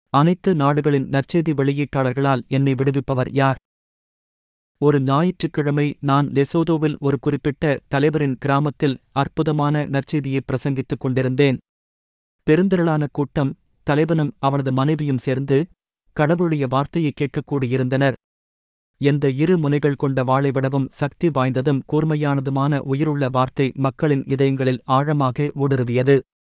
அனைத்து நாடுகளின் நற்செய்தி வெளியீட்டாளர்களால் என்னை விடுவிப்பவர் யார் ஒரு ஞாயிற்றுக்கிழமை நான் லெசோதோவில் ஒரு குறிப்பிட்ட தலைவரின் கிராமத்தில் அற்புதமான நற்செய்தியை பிரசங்கித்துக் கொண்டிருந்தேன் பெருந்திரளான கூட்டம் தலைவனும் அவனது மனைவியும் சேர்ந்து கடவுளுடைய வார்த்தையை கேட்கக் கூடியிருந்தனர் எந்த இரு முனைகள் கொண்ட வாளை விடவும் சக்தி வாய்ந்ததும் கூர்மையானதுமான உயிருள்ள வார்த்தை மக்களின் இதயங்களில் ஆழமாக ஊடுருவியது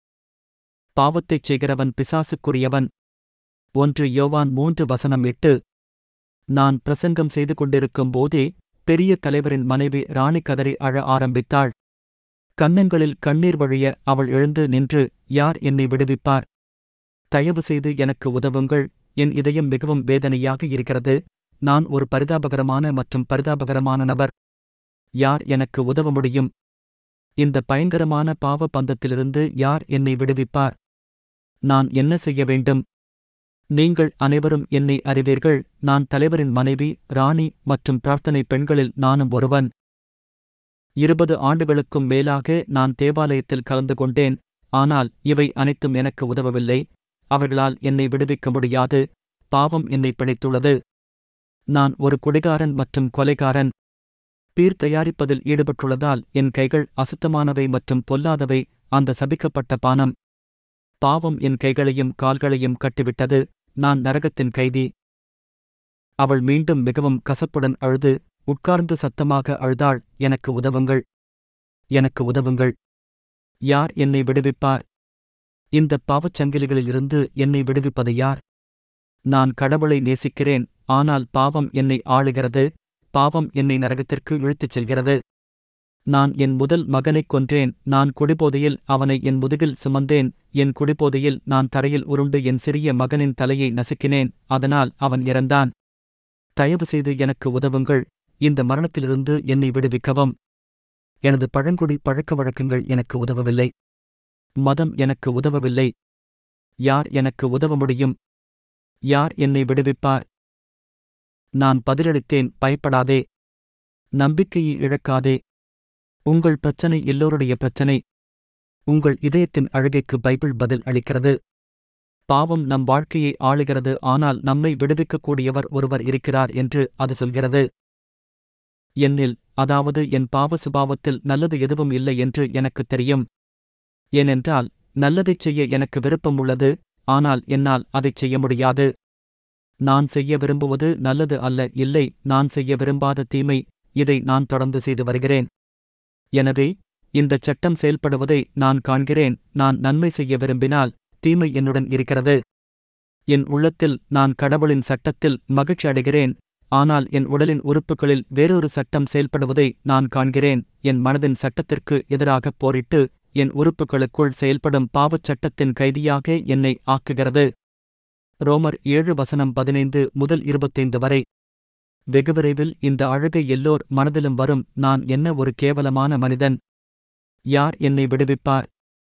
பாவத்தைச் செய்கிறவன் பிசாசுக்குரியவன் ஒன்று யோவான் மூன்று வசனம் எட்டு நான் பிரசங்கம் செய்து கொண்டிருக்கும் போதே பெரிய தலைவரின் மனைவி ராணி கதறி அழ ஆரம்பித்தாள் கன்னங்களில் கண்ணீர் வழிய அவள் எழுந்து நின்று யார் என்னை விடுவிப்பார் தயவு செய்து எனக்கு உதவுங்கள் என் இதயம் மிகவும் வேதனையாக இருக்கிறது நான் ஒரு பரிதாபகரமான மற்றும் பரிதாபகரமான நபர் யார் எனக்கு உதவ முடியும் இந்த பயங்கரமான பாவ பந்தத்திலிருந்து யார் என்னை விடுவிப்பார் நான் என்ன செய்ய வேண்டும் நீங்கள் அனைவரும் என்னை அறிவீர்கள் நான் தலைவரின் மனைவி ராணி மற்றும் பிரார்த்தனை பெண்களில் நானும் ஒருவன் இருபது ஆண்டுகளுக்கும் மேலாக நான் தேவாலயத்தில் கலந்து கொண்டேன் ஆனால் இவை அனைத்தும் எனக்கு உதவவில்லை அவர்களால் என்னை விடுவிக்க முடியாது பாவம் என்னை பிழைத்துள்ளது நான் ஒரு குடிகாரன் மற்றும் கொலைகாரன் பீர் தயாரிப்பதில் ஈடுபட்டுள்ளதால் என் கைகள் அசுத்தமானவை மற்றும் பொல்லாதவை அந்த சபிக்கப்பட்ட பானம் பாவம் என் கைகளையும் கால்களையும் கட்டிவிட்டது நான் நரகத்தின் கைதி அவள் மீண்டும் மிகவும் கசப்புடன் அழுது உட்கார்ந்து சத்தமாக அழுதாள் எனக்கு உதவுங்கள் எனக்கு உதவுங்கள் யார் என்னை விடுவிப்பார் இந்த பாவச்சங்கிலிகளிலிருந்து என்னை விடுவிப்பது யார் நான் கடவுளை நேசிக்கிறேன் ஆனால் பாவம் என்னை ஆளுகிறது பாவம் என்னை நரகத்திற்கு இழுத்துச் செல்கிறது நான் என் முதல் மகனைக் கொன்றேன் நான் குடிபோதையில் அவனை என் முதுகில் சுமந்தேன் என் குடிபோதையில் நான் தரையில் உருண்டு என் சிறிய மகனின் தலையை நசுக்கினேன் அதனால் அவன் இறந்தான் தயவு செய்து எனக்கு உதவுங்கள் இந்த மரணத்திலிருந்து என்னை விடுவிக்கவும் எனது பழங்குடி பழக்க வழக்கங்கள் எனக்கு உதவவில்லை மதம் எனக்கு உதவவில்லை யார் எனக்கு உதவ முடியும் யார் என்னை விடுவிப்பார் நான் பதிலளித்தேன் பயப்படாதே நம்பிக்கையை இழக்காதே உங்கள் பிரச்சனை எல்லோருடைய பிரச்சனை உங்கள் இதயத்தின் அழுகைக்கு பைபிள் பதில் அளிக்கிறது பாவம் நம் வாழ்க்கையை ஆளுகிறது ஆனால் நம்மை விடுவிக்கக்கூடியவர் ஒருவர் இருக்கிறார் என்று அது சொல்கிறது என்னில் அதாவது என் பாவ சுபாவத்தில் நல்லது எதுவும் இல்லை என்று எனக்குத் தெரியும் ஏனென்றால் நல்லதைச் செய்ய எனக்கு விருப்பம் உள்ளது ஆனால் என்னால் அதைச் செய்ய முடியாது நான் செய்ய விரும்புவது நல்லது அல்ல இல்லை நான் செய்ய விரும்பாத தீமை இதை நான் தொடர்ந்து செய்து வருகிறேன் எனவே இந்தச் சட்டம் செயல்படுவதை நான் காண்கிறேன் நான் நன்மை செய்ய விரும்பினால் தீமை என்னுடன் இருக்கிறது என் உள்ளத்தில் நான் கடவுளின் சட்டத்தில் மகிழ்ச்சி அடைகிறேன் ஆனால் என் உடலின் உறுப்புகளில் வேறொரு சட்டம் செயல்படுவதை நான் காண்கிறேன் என் மனதின் சட்டத்திற்கு எதிராகப் போரிட்டு என் உறுப்புகளுக்குள் செயல்படும் பாவச் சட்டத்தின் கைதியாக என்னை ஆக்குகிறது ரோமர் ஏழு வசனம் பதினைந்து முதல் இருபத்தைந்து வரை வெகு விரைவில் இந்த அழகை எல்லோர் மனதிலும் வரும் நான் என்ன ஒரு கேவலமான மனிதன் யார் என்னை விடுவிப்பார்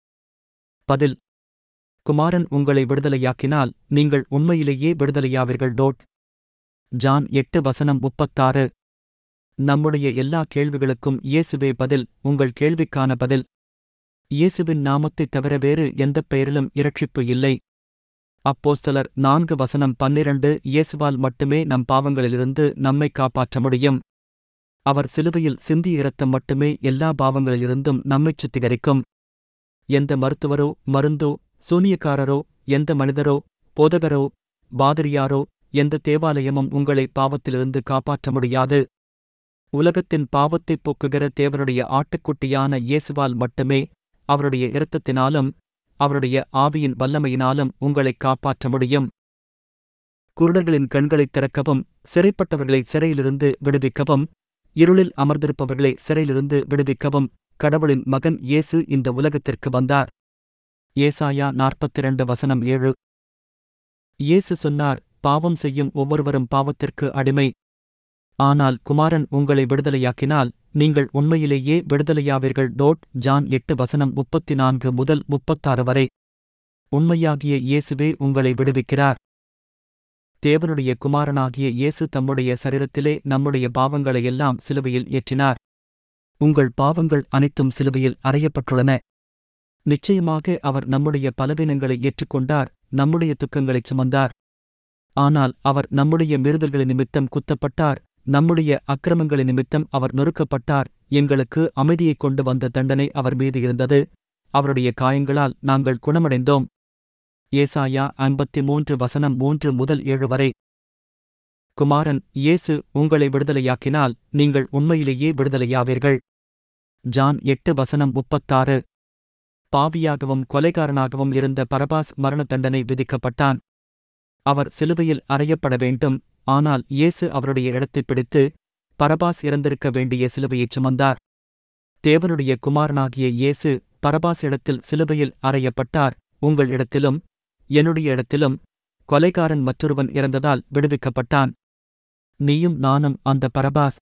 பதில் குமாரன் உங்களை விடுதலையாக்கினால் நீங்கள் உண்மையிலேயே விடுதலையாவீர்கள் டோட் ஜான் எட்டு வசனம் முப்பத்தாறு நம்முடைய எல்லா கேள்விகளுக்கும் இயேசுவே பதில் உங்கள் கேள்விக்கான பதில் இயேசுவின் நாமத்தைத் தவிர வேறு எந்தப் பெயரிலும் இரட்சிப்பு இல்லை அப்போஸ்தலர் நான்கு வசனம் பன்னிரண்டு இயேசுவால் மட்டுமே நம் பாவங்களிலிருந்து நம்மை காப்பாற்ற முடியும் அவர் சிலுவையில் சிந்திய இரத்தம் மட்டுமே எல்லா பாவங்களிலிருந்தும் நம்மைச் சுத்திகரிக்கும் எந்த மருத்துவரோ மருந்தோ சூனியக்காரரோ எந்த மனிதரோ போதகரோ பாதிரியாரோ எந்த தேவாலயமும் உங்களை பாவத்திலிருந்து காப்பாற்ற முடியாது உலகத்தின் பாவத்தைப் போக்குகிற தேவனுடைய ஆட்டுக்குட்டியான இயேசுவால் மட்டுமே அவருடைய இரத்தத்தினாலும் அவருடைய ஆவியின் வல்லமையினாலும் உங்களைக் காப்பாற்ற முடியும் குருடர்களின் கண்களைத் திறக்கவும் சிறைப்பட்டவர்களை சிறையிலிருந்து விடுவிக்கவும் இருளில் அமர்ந்திருப்பவர்களை சிறையிலிருந்து விடுவிக்கவும் கடவுளின் மகன் இயேசு இந்த உலகத்திற்கு வந்தார் ஏசாயா நாற்பத்திரண்டு வசனம் ஏழு இயேசு சொன்னார் பாவம் செய்யும் ஒவ்வொருவரும் பாவத்திற்கு அடிமை ஆனால் குமாரன் உங்களை விடுதலையாக்கினால் நீங்கள் உண்மையிலேயே விடுதலையாவீர்கள் டோட் ஜான் எட்டு வசனம் முப்பத்தி நான்கு முதல் முப்பத்தாறு வரை உண்மையாகிய இயேசுவே உங்களை விடுவிக்கிறார் தேவனுடைய குமாரனாகிய இயேசு தம்முடைய சரீரத்திலே நம்முடைய பாவங்களையெல்லாம் சிலுவையில் ஏற்றினார் உங்கள் பாவங்கள் அனைத்தும் சிலுவையில் அறையப்பட்டுள்ளன நிச்சயமாக அவர் நம்முடைய பலவீனங்களை ஏற்றுக்கொண்டார் நம்முடைய துக்கங்களைச் சுமந்தார் ஆனால் அவர் நம்முடைய மீறுதல்களின் நிமித்தம் குத்தப்பட்டார் நம்முடைய அக்கிரமங்களின் நிமித்தம் அவர் நொறுக்கப்பட்டார் எங்களுக்கு அமைதியைக் கொண்டு வந்த தண்டனை அவர் மீது இருந்தது அவருடைய காயங்களால் நாங்கள் குணமடைந்தோம் ஏசாயா ஐம்பத்தி மூன்று வசனம் மூன்று முதல் ஏழு வரை குமாரன் இயேசு உங்களை விடுதலையாக்கினால் நீங்கள் உண்மையிலேயே விடுதலையாவீர்கள் ஜான் எட்டு வசனம் முப்பத்தாறு பாவியாகவும் கொலைகாரனாகவும் இருந்த பரபாஸ் மரண தண்டனை விதிக்கப்பட்டான் அவர் சிலுவையில் அறையப்பட வேண்டும் ஆனால் இயேசு அவருடைய இடத்தைப் பிடித்து பரபாஸ் இறந்திருக்க வேண்டிய சிலுவையைச் சுமந்தார் தேவனுடைய குமாரனாகிய இயேசு பரபாஸ் இடத்தில் சிலுவையில் அறையப்பட்டார் உங்கள் இடத்திலும் என்னுடைய இடத்திலும் கொலைகாரன் மற்றொருவன் இறந்ததால் விடுவிக்கப்பட்டான் நீயும் நானும் அந்த பரபாஸ்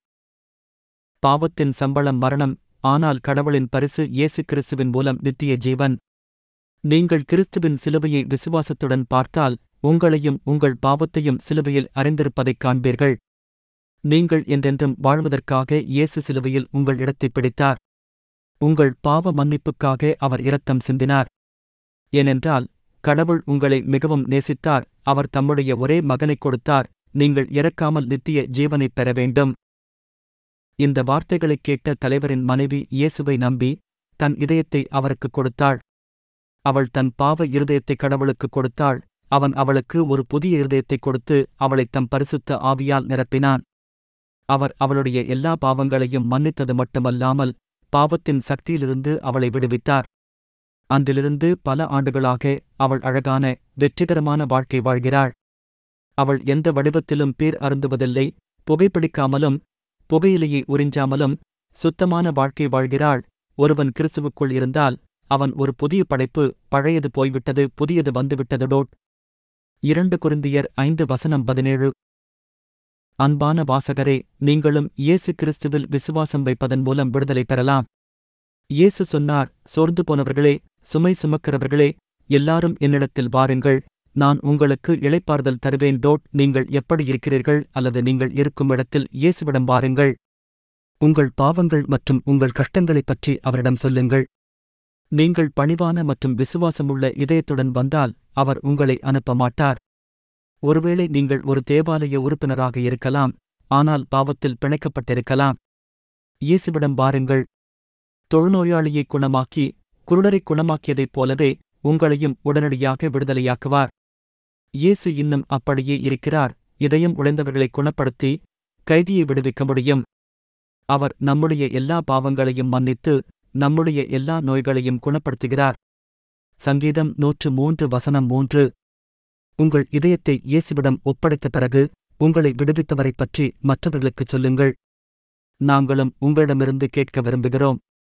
பாவத்தின் சம்பளம் மரணம் ஆனால் கடவுளின் பரிசு இயேசு கிறிஸ்துவின் மூலம் நித்திய ஜீவன் நீங்கள் கிறிஸ்துவின் சிலுவையை விசுவாசத்துடன் பார்த்தால் உங்களையும் உங்கள் பாவத்தையும் சிலுவையில் அறிந்திருப்பதைக் காண்பீர்கள் நீங்கள் என்றென்றும் வாழ்வதற்காக இயேசு சிலுவையில் உங்கள் இடத்தைப் பிடித்தார் உங்கள் பாவ மன்னிப்புக்காக அவர் இரத்தம் சிந்தினார் ஏனென்றால் கடவுள் உங்களை மிகவும் நேசித்தார் அவர் தம்முடைய ஒரே மகனைக் கொடுத்தார் நீங்கள் இறக்காமல் நித்திய ஜீவனைப் பெற வேண்டும் இந்த வார்த்தைகளைக் கேட்ட தலைவரின் மனைவி இயேசுவை நம்பி தன் இதயத்தை அவருக்குக் கொடுத்தாள் அவள் தன் பாவ இருதயத்தை கடவுளுக்குக் கொடுத்தாள் அவன் அவளுக்கு ஒரு புதிய இருதயத்தைக் கொடுத்து அவளைத் தம் பரிசுத்த ஆவியால் நிரப்பினான் அவர் அவளுடைய எல்லா பாவங்களையும் மன்னித்தது மட்டுமல்லாமல் பாவத்தின் சக்தியிலிருந்து அவளை விடுவித்தார் அன்றிலிருந்து பல ஆண்டுகளாக அவள் அழகான வெற்றிகரமான வாழ்க்கை வாழ்கிறாள் அவள் எந்த வடிவத்திலும் பேர் அருந்துவதில்லை புகைப்பிடிக்காமலும் புகையிலையை உறிஞ்சாமலும் சுத்தமான வாழ்க்கை வாழ்கிறாள் ஒருவன் கிறிஸ்துவுக்குள் இருந்தால் அவன் ஒரு புதிய படைப்பு பழையது போய்விட்டது புதியது வந்துவிட்டது டோட் இரண்டு குருந்தியர் ஐந்து வசனம் பதினேழு அன்பான வாசகரே நீங்களும் இயேசு கிறிஸ்துவில் விசுவாசம் வைப்பதன் மூலம் விடுதலை பெறலாம் இயேசு சொன்னார் சோர்ந்து போனவர்களே சுமை சுமக்கிறவர்களே எல்லாரும் என்னிடத்தில் வாருங்கள் நான் உங்களுக்கு இளைப்பாறுதல் தருவேன் டோட் நீங்கள் எப்படி இருக்கிறீர்கள் அல்லது நீங்கள் இருக்கும் இடத்தில் இயேசுவிடம் வாருங்கள் உங்கள் பாவங்கள் மற்றும் உங்கள் கஷ்டங்களைப் பற்றி அவரிடம் சொல்லுங்கள் நீங்கள் பணிவான மற்றும் விசுவாசமுள்ள இதயத்துடன் வந்தால் அவர் உங்களை அனுப்ப மாட்டார் ஒருவேளை நீங்கள் ஒரு தேவாலய உறுப்பினராக இருக்கலாம் ஆனால் பாவத்தில் பிணைக்கப்பட்டிருக்கலாம் இயேசுவிடம் வாருங்கள் தொழுநோயாளியை குணமாக்கி குருடரை குணமாக்கியதைப் போலவே உங்களையும் உடனடியாக விடுதலையாக்குவார் இயேசு இன்னும் அப்படியே இருக்கிறார் இதயம் உழைந்தவர்களை குணப்படுத்தி கைதியை விடுவிக்க முடியும் அவர் நம்முடைய எல்லா பாவங்களையும் மன்னித்து நம்முடைய எல்லா நோய்களையும் குணப்படுத்துகிறார் சங்கீதம் நூற்று மூன்று வசனம் மூன்று உங்கள் இதயத்தை இயேசுவிடம் ஒப்படைத்த பிறகு உங்களை விடுவித்தவரைப் பற்றி மற்றவர்களுக்குச் சொல்லுங்கள் நாங்களும் உங்களிடமிருந்து கேட்க விரும்புகிறோம்